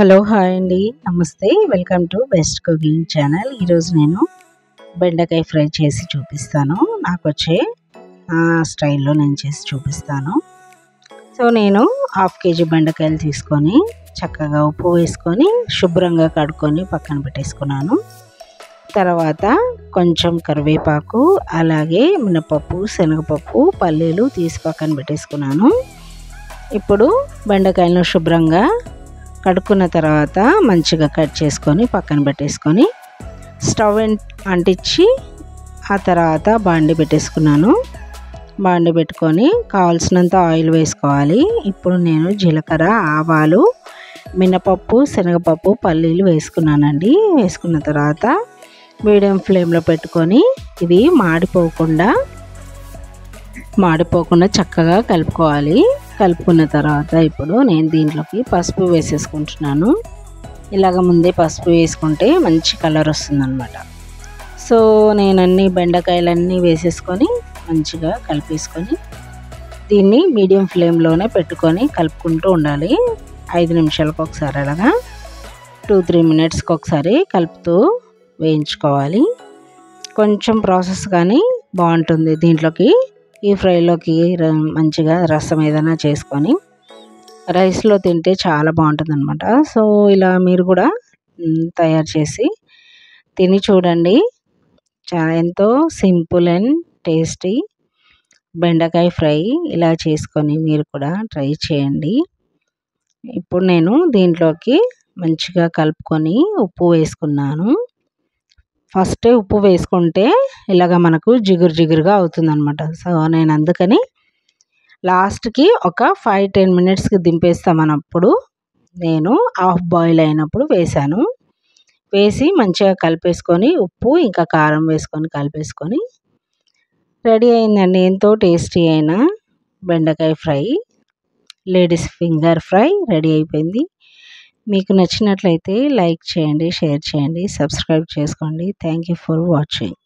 hello hi అండి namaste welcome to best cooking channel ఈరోజు నేను బెండకాయ ఫ్రై చేసి చూపిస్తాను నాకు వచ్చే ఆ, స్టైల్లో నేను చేసి చూపిస్తాను సో నేను హాఫ్ కేజీ బెండకాయలు తీసుకొని చక్కగా ఉప్పు వేసుకొని శుభ్రంగా కడుక్కొని పక్కన పెట్టేసుకున్నాను తర్వాత కొంచెం కరివేపాకు అలాగే మినపప్పు శనగపప్పు పల్లీలు తీసి పక్కన పెట్టేసుకున్నాను ఇప్పుడు బెండకాయలను శుభ్రంగా కడుక్కున్న తర్వాత మంచిగా కట్ చేసుకొని పక్కన పెట్టేసుకొని స్టవ్ అంటించి ఆ తర్వాత బాండి పెట్టేసుకున్నాను బాండి పెట్టుకొని కావాల్సినంత ఆయిల్ వేసుకోవాలి ఇప్పుడు నేను జీలకర్ర ఆవాలు మినపప్పు శనగపప్పు పల్లీలు వేసుకున్నానండి వేసుకున్న తర్వాత మీడియం ఫ్లేమ్లో పెట్టుకొని ఇవి మాడిపోకుండా మాడిపోకుండా చక్కగా కలుపుకోవాలి కలుపుకున్న తర్వాత ఇప్పుడు నేను దీంట్లోకి పసుపు వేసేసుకుంటున్నాను ఇలాగ ముందే పసుపు వేసుకుంటే మంచి కలర్ వస్తుందన్నమాట సో నేను అన్ని బెండకాయలన్నీ వేసేసుకొని మంచిగా కలిపేసుకొని దీన్ని మీడియం ఫ్లేమ్లోనే పెట్టుకొని కలుపుకుంటూ ఉండాలి ఐదు నిమిషాలకు ఒకసారి అలాగా టూ త్రీ మినిట్స్కి ఒకసారి కలుపుతూ వేయించుకోవాలి కొంచెం ప్రాసెస్ కానీ బాగుంటుంది దీంట్లోకి ఈ ఫ్రైలోకి ర- మంచిగా రసం ఏదైనా చేసుకొని రైస్లో తింటే చాలా బాగుంటుంది అనమాట సో ఇలా మీరు కూడా మ్, తయారు చేసి తిని చూడండి చాలా ఎంతో సింపుల్ అండ్ టేస్టీ బెండకాయ ఫ్రై ఇలా చేసుకొని మీరు కూడా ట్రై చేయండి ఇప్పుడు నేను దీంట్లోకి మంచిగా కలుపుకొని ఉప్పు వేసుకున్నాను ఫస్ట్ ఉప్పు వేసుకుంటే ఇలాగ మనకు జిగురు జిగురుగా అవుతుందన్నమాట సో నేను అందుకని లాస్ట్కి ఒక ఫైవ్ టెన్ మినిట్స్కి దింపేస్తామన్నప్పుడు నేను హాఫ్ బాయిల్ అయినప్పుడు వేసాను వేసి మంచిగా కలిపేసుకొని ఉప్పు ఇంకా కారం వేసుకొని కలిపేసుకొని రెడీ అయిందండి ఎంతో టేస్టీ అయిన బెండకాయ fry ladies finger fry ready అయిపోయింది మీకు నచ్చినట్లయితే లైక్ చేయండి షేర్ చేయండి సబ్స్క్రైబ్ చేసుకోండి థ్యాంక్ యూ ఫర్ వాచింగ్